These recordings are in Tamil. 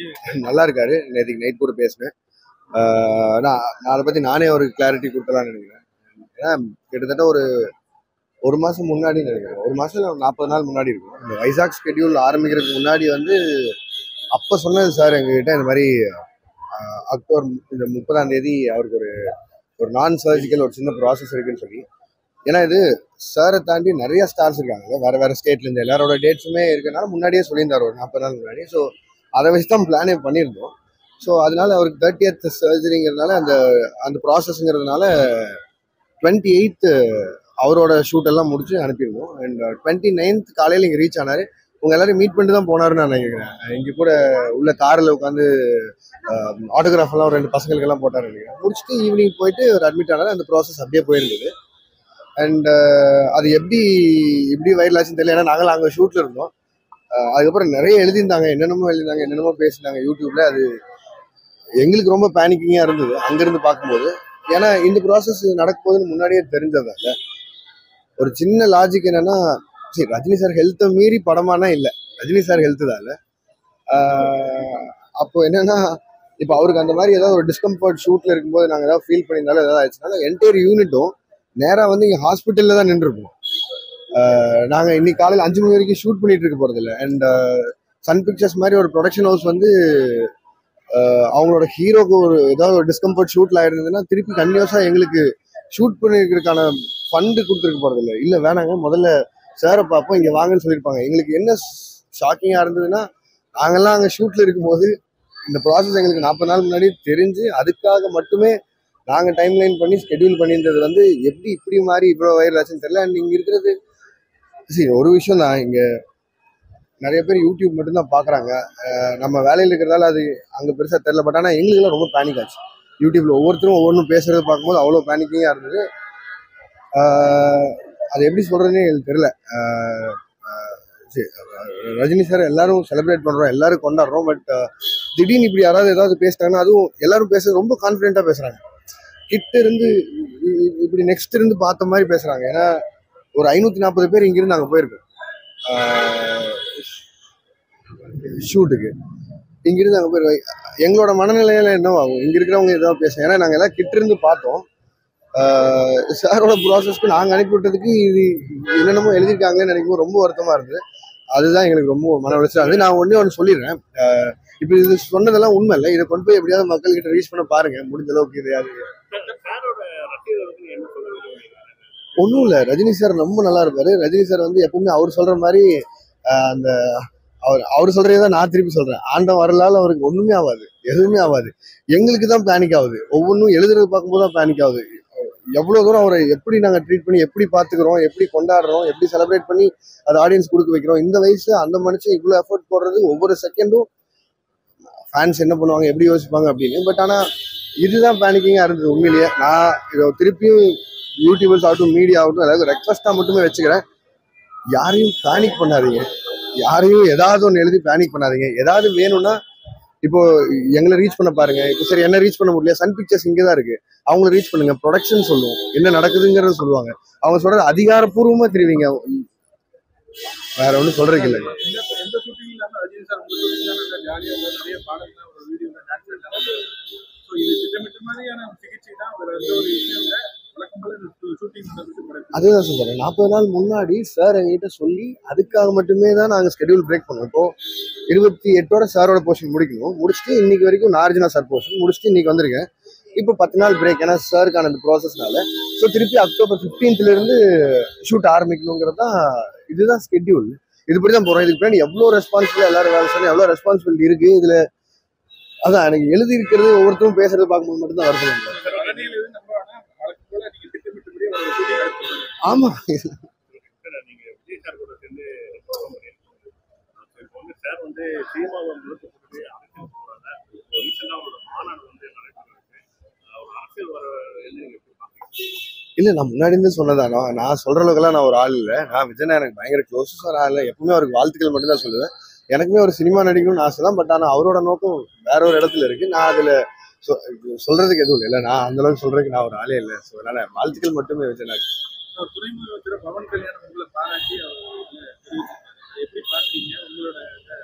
நல்லா இருக்காரு நேற்றுக்கு நைட் கூட பேசினேன் ஆஹ் நான் நான் அதை பற்றி நானே ஒரு கிளாரிட்டி கொடுத்தலாம்னு நினைக்கிறேன் ஏன்னா கிட்டத்தட்ட ஒரு ஒரு மாதம் முன்னாடி நினைக்கிறேன் ஒரு மாதம் நாற்பது நாள் முன்னாடி இருக்கும் இந்த வைசாக் ஸ்கெடியூல் ஆரம்பிக்கிறதுக்கு முன்னாடி வந்து அப்போ சொன்னது சார் எங்ககிட்ட இந்த மாதிரி ஆஹ் அக்டோபர் இந்த முப்பதாம் தேதி அவருக்கு ஒரு ஒரு நான் சர்ஜிக்கல் ஒரு சின்ன ப்ராசஸ் இருக்குன்னு சொல்லி ஏன்னா இது சாரை தாண்டி நிறைய ஸ்டார்ஸ் இருக்காங்க வேற வேற ஸ்டேட்ல இருந்து எல்லாரோட டேட்ஸுமே இருக்கனால முன்னாடியே சொல்லியிருந்தார் ஒரு நாற்பது நாள் முன்னாடி ஸோ அதை வச்சு தான் பிளானே பண்ணியிருந்தோம் ஸோ அதனால அவருக்கு தேர்ட்டியத் சர்ஜரிங்கிறதுனால அந்த அந்த ப்ராசஸ்ங்கிறதுனால டுவெண்ட்டி எயித்து அவரோட ஷூட் எல்லாம் முடிச்சு அனுப்பியிருந்தோம் அண்ட் டுவெண்ட்டி நைன்த் காலையில் இங்கே ரீச் ஆனார் உங்க எல்லாரும் மீட் பண்ணிட்டு தான் போனாருன்னு நான் நினைக்கிறேன் இங்கே கூட உள்ள காரில் உட்காந்து ஆட்டோகிராஃப் எல்லாம் ஒரு ரெண்டு பசங்களுக்கு எல்லாம் போட்டாரு நினைக்கிறேன் முடிச்சுட்டு ஈவினிங் போயிட்டு ஒரு அட்மிட் ஆனாரு அந்த ப்ராசஸ் அப்படியே போயிருந்தது அண்ட் அது எப்படி எப்படி வைரல் ஆச்சுன்னு தெரியல ஏன்னா நாங்களும் அங்கே ஷூட்டில் இருந்தோம் அஹ் அதுக்கப்புறம் நிறைய எழுதியிருந்தாங்க என்னென்னமோ எழுதினாங்க என்னென்னமோ பேசினாங்க யூடியூப்ல அது எங்களுக்கு ரொம்ப பேனிக்கிங்காக இருந்தது அங்கேருந்து பார்க்கும்போது ஏன்னா இந்த ப்ராசஸ் நடக்கும்போதுன்னு முன்னாடியே தெரிஞ்சதாங்க ஒரு சின்ன லாஜிக் என்னன்னா சரி ரஜினி சார் ஹெல்த்தை மீறி படமானா இல்லை ரஜினி சார் ஹெல்த்து தான் இல்லை அப்போ என்னன்னா இப்போ அவருக்கு அந்த மாதிரி ஏதாவது ஒரு டிஸ்கம்ஃபர்ட் ஷூட்டில் இருக்கும்போது நாங்கள் ஏதாவது ஃபீல் பண்ணியிருந்தாலும் ஏதாவது ஆயிடுச்சுனால என்டையர் யூனிட்டும் நேராக வந்து இங்கே ஹாஸ்பிட்டலில் தான் நின்றுருப்போம் நாங்கள் இன்னைக்கு காலையில் அஞ்சு மணி வரைக்கும் ஷூட் பண்ணிட்டு இருக்க போகிறதில்ல அண்ட் சன் பிக்சர்ஸ் மாதிரி ஒரு ப்ரொடக்ஷன் ஹவுஸ் வந்து ஆஹ் அவங்களோட ஹீரோக்கு ஒரு ஏதாவது ஒரு டிஸ்கம்ஃபர்ட் ஷூட்ல ஆயிருந்ததுன்னா திருப்பி கன்யூஸாக எங்களுக்கு ஷூட் பண்ணிருக்கிறதுக்கான ஃபண்டு கொடுத்துருக்க போகிறதில்ல இல்லை வேணாங்க முதல்ல சாரை பார்ப்போம் இங்கே வாங்கன்னு சொல்லியிருப்பாங்க எங்களுக்கு என்ன ஷாக்கிங்காக இருந்ததுன்னா நாங்கெல்லாம் அங்கே ஷூட்டில் இருக்கும்போது இந்த ப்ராசஸ் எங்களுக்கு நாற்பது நாள் முன்னாடி தெரிஞ்சு அதுக்காக மட்டுமே நாங்கள் டைம் லைன் பண்ணி ஸ்கெடியூல் பண்ணியிருந்தது வந்து எப்படி இப்படி மாறி இவ்வளோ வைரல் ஆச்சுன்னு தெரியல அண்ட் இங்கே இருக்கிறது சரி ஒரு விஷயம் தான் இங்கே நிறைய பேர் யூடியூப் மட்டும்தான் பார்க்குறாங்க நம்ம வேலையில் இருக்கிறதால அது அங்கே பெருசாக தெரில பட் ஆனால் எங்களுக்குலாம் ரொம்ப பேனிக் ஆச்சு யூடியூப்ல ஒவ்வொருத்தரும் ஒவ்வொன்றும் பேசுறத பார்க்கும்போது அவ்வளோ பேனிக்கிங்காக இருந்தது ஆஹ் அது எப்படி சொல்றதுன்னே எனக்கு தெரியல ஆஹ் ஆஹ் சரி, ஆஹ் ரஜினி சார் எல்லாரும் செலிப்ரேட் பண்றோம் எல்லாரும் கொண்டாடுறோம் பட் திடீர்னு இப்படி யாராவது ஏதாவது பேசிட்டாங்கன்னா அதுவும் எல்லாரும் பேசுறது ரொம்ப கான்ஃபிடென்ட்டா பேசுறாங்க கிட்ட இருந்து இ- இ- இப்படி நெக்ஸ்ட் இருந்து பார்த்த மாதிரி பேசுறாங்க ஏன்னா ஒரு ஐநூத்தி நாற்பது பேர் இங்கிருந்து நாங்கள் போயிருக்கோம் ஷூட்டுக்கு இங்கிருந்து அங்கே போய் எங்களோட மனநிலையில என்ன ஆகும் இங்க இருக்கிறவங்க ஏதாவது பேசுங்க ஏன்னா நாங்கள் எல்லாம் கிட்ட இருந்து பார்த்தோம் சாரோட ப்ராசஸ்க்கு நாங்கள் அனுப்பி விட்டதுக்கு இது என்னென்னமோ எழுதியிருக்காங்கன்னு நினைக்கும் போது ரொம்ப வருத்தமா இருந்தது அதுதான் எங்களுக்கு ரொம்ப மன உளைச்சலா இருந்தது நான் ஒண்ணே ஒன்று சொல்லிடுறேன் ஆஹ் இப்போ இது சொன்னதெல்லாம் உண்மை இல்லை இதை கொண்டு போய் எப்படியாவது மக்கள்கிட்ட ரீச் பண்ண பாருங்க முடிஞ்ச அளவுக்கு இது யாரு சாரோட ரசிகர்களுக்கு என்ன சொல்ல விரும்புறீங்க ஒன்றும் இல்லை ரஜினி சார் ரொம்ப நல்லா இருப்பாரு ரஜினி சார் வந்து எப்பவுமே அவர் சொல்ற மாதிரி ஆஹ் அந்த அவர் அவர் சொல்றதே தான் நான் திருப்பி சொல்றேன் ஆண்டம் வரலால அவருக்கு ஒண்ணுமே ஆகாது எதுவுமே ஆகாது எங்களுக்கு தான் பேனிக் ஆகுது ஒவ்வொன்றும் எழுதுறது பார்க்கும்போது தான் பேனிக் ஆகுது எவ்வளவு தூரம் அவரை எப்படி நாங்க ட்ரீட் பண்ணி எப்படி பாத்துக்கிறோம் எப்படி கொண்டாடுறோம் எப்படி செலிப்ரேட் பண்ணி அது ஆடியன்ஸ் கொடுக்க வைக்கிறோம் இந்த வயசு அந்த மனுஷன் இவ்வளவு எஃபர்ட் போடுறது ஒவ்வொரு செகண்டும் ஃபேன்ஸ் என்ன பண்ணுவாங்க எப்படி யோசிப்பாங்க அப்படின்னு பட் ஆனா இதுதான் பேனிக்கிங்கா இருந்தது உண்மையிலேயே நான் இதை திருப்பியும் யூடியூபர்ஸ் ஆகட்டும் மீடியா ஆகட்டும் அதாவது ரெக்வஸ்டா மட்டுமே வச்சுக்கிறேன் யாரையும் பேனிக் பண்ணாதீங்க யாரையும் ஏதாவது ஒன்று எழுதி பேனிக் பண்ணாதீங்க ஏதாவது வேணும்னா இப்போ எங்களை ரீச் பண்ண பாருங்க இப்போ சரி என்ன ரீச் பண்ண முடியல சன் பிக்சர்ஸ் இங்கே தான் இருக்கு அவங்கள ரீச் பண்ணுங்க ப்ரொடக்ஷன் சொல்லுவோம் என்ன நடக்குதுங்கிறத சொல்லுவாங்க அவங்க சொல்றது அதிகாரப்பூர்வமா தெரிவிங்க வேற ஒன்றும் சொல்றதுக்கு இல்லை எந்த எந்த ஷூட்டிங் இல்லாம ரஜினி சார் உங்க ஷூட்டிங் தான் நல்லா ஜாலியா நிறைய பாடல்கள் ஒரு வீடியோல டான்ஸ் ஸோ இது திட்டமிட்ட மாதிரியான சிகிச்சை தான் வேற எந்த ஒரு விஷயம் இல்லை வழக்கம் போல ஷூட்டிங் நடந்துட்டு நடக்குது அதுதான் சொல்றேன் நாற்பது நாள் முன்னாடி சார் எங்ககிட்ட சொல்லி அதுக்காக மட்டுமே தான் நாங்கள் ஸ்கெடியூல் பிரேக் பண்ணுவோம் இப்போ இருபத்தி எட்டோட சாரோட போர்ஷன் முடிக்கணும் முடிச்சுட்டு இன்னைக்கு வரைக்கும் நார்ஜினா சார் போர்ஷன் முடிச்சுட்டு இன்னைக்கு வந்திருக்கேன் இப்போ பத்து நாள் பிரேக் ஏன்னா சாருக்கான அந்த ப்ராசஸ்னால ஸோ திருப்பி அக்டோபர் 15th ல இருந்து ஷூட் ஆரம்பிக்கணுங்கிறது தான் இதுதான் ஸ்கெடியூல் இதுபடி தான் போகிறோம் இதுக்கு பின்னாடி எவ்வளோ ரெஸ்பான்சிபிள் எல்லாரும் வேலை சொல்லி எவ்வளோ ரெஸ்பான்சிபிலிட்டி இருக்கு இதில் அதான் எனக்கு எழுதி இருக்கிறது ஒவ்வொருத்தரும் பேசுறது பார்க்கும்போது மட்டும்தான் வருத்தம் இல்லை. சார் ரஜினியில இருந்து நம்ம ஆனா வழக்கம் போல நீங்க திட்டமிட்டபடி ஒரு ஷூட்டிங் நடத்துறீங்க ஆமா சார் நீங்க விஜய் சார் கூட சேர்ந்து perform பண்ணியிருக்கீங்க. இப்போ வந்து சார் வந்து சினிமாவை முழுக்க போட்டு அரசியல் போறாங்க இப்போ ரீசெண்டாக அவரோட மாநாடு வந்து நடைபெற்றிருக்கு அவர் அரசியல் வர என்ன நீங்க எப்படி பார்க்குறீங்க இல்ல நான் முன்னாடி இருந்து சொன்னதா நான் நான் சொல்ற அளவுக்குலாம் நான் ஒரு ஆள் இல்லை நான் விஜயனா எனக்கு பயங்கர க்ளோஸஸ் ஒரு ஆள் இல்லை எப்பவுமே அவருக்கு வாழ்த்துக்கள் மட்டும் தான் சொல்லுவேன் எனக்குமே ஒரு சினிமா நடிக்கணும்னு ஆசை தான் பட் ஆனால் அவரோட நோக்கம் வேற ஒரு இடத்துல இருக்கு நான் அதுல சொ- சொல்றதுக்கு எதுவும் இல்லை நான் அந்த அளவுக்கு சொல்றதுக்கு நான் ஒரு ஆளே இல்லை ஸோ அதனால வாழ்த்துக்கள் மட்டுமே விஜயனா அவர் துணை முதலமைச்சர் பவன் கல்யாணம் உங்களை பாராட்டி அவர் வந்து தெரிவிச்சிருக்காரு. அதை எப்படி பாக்குறீங்க உங்களோட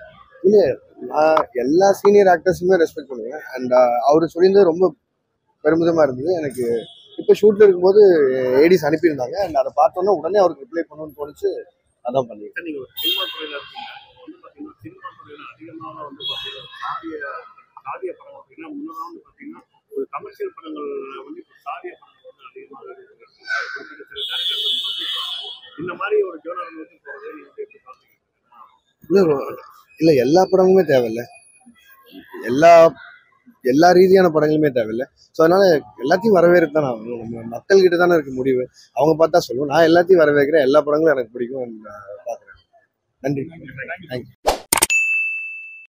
நான் எல்லா சீனியர் ஆக்டர்ஸுமே ரெஸ்பெக்ட் பண்ணுவேன் அண்ட் அவர் சொல்லியிருந்தது ரொம்ப பெருமிதமாக இருந்தது எனக்கு இப்போ ஷூட்டில் இருக்கும்போது ஏடிஸ் அனுப்பியிருந்தாங்க அண்ட் அதை பார்த்தோன்னே உடனே அவருக்கு ரிப்ளை பண்ணணும்னு தோணுச்சு அதான் பண்ணி சார் நீங்க ஒரு சினிமா துறையில இருக்கீங்க இப்போ வந்து பாத்தீங்கன்னா சினிமா துறையில அதிகமாக வந்து பாத்தீங்கன்னா சாதிய சாதிய படம் அப்படின்னா முன்னதான் வந்து பாத்தீங்கன்னா ஒரு கமர்ஷியல் படங்கள்ல வந்து இப்போ சாதிய படங்கள் வந்து அதிகமாக இருக்கு. குறிப்பிட்ட சில directors வந்து சொல்லியிருக்காங்க. இந்த மாதிரி ஒரு ஜோனர் வந்து போறது நீங்க வந்து எப்படி பாக்குறீங்க இல்லை இல்லை எல்லா படமுமே தேவையில்ல எல்லா எல்லா ரீதியான படங்களுமே தேவையில்லை ஸோ அதனால எல்லாத்தையும் வரவேற்று தான் ஆகணும் நம்ம மக்கள்கிட்ட தானே இருக்கு முடிவு அவங்க பார்த்தா சொல்லுவோம் நான் எல்லாத்தையும் வரவேற்கிறேன் எல்லா படங்களும் எனக்கு பிடிக்கும் நான் பார்க்குறேன் நன்றி தேங்க்யூ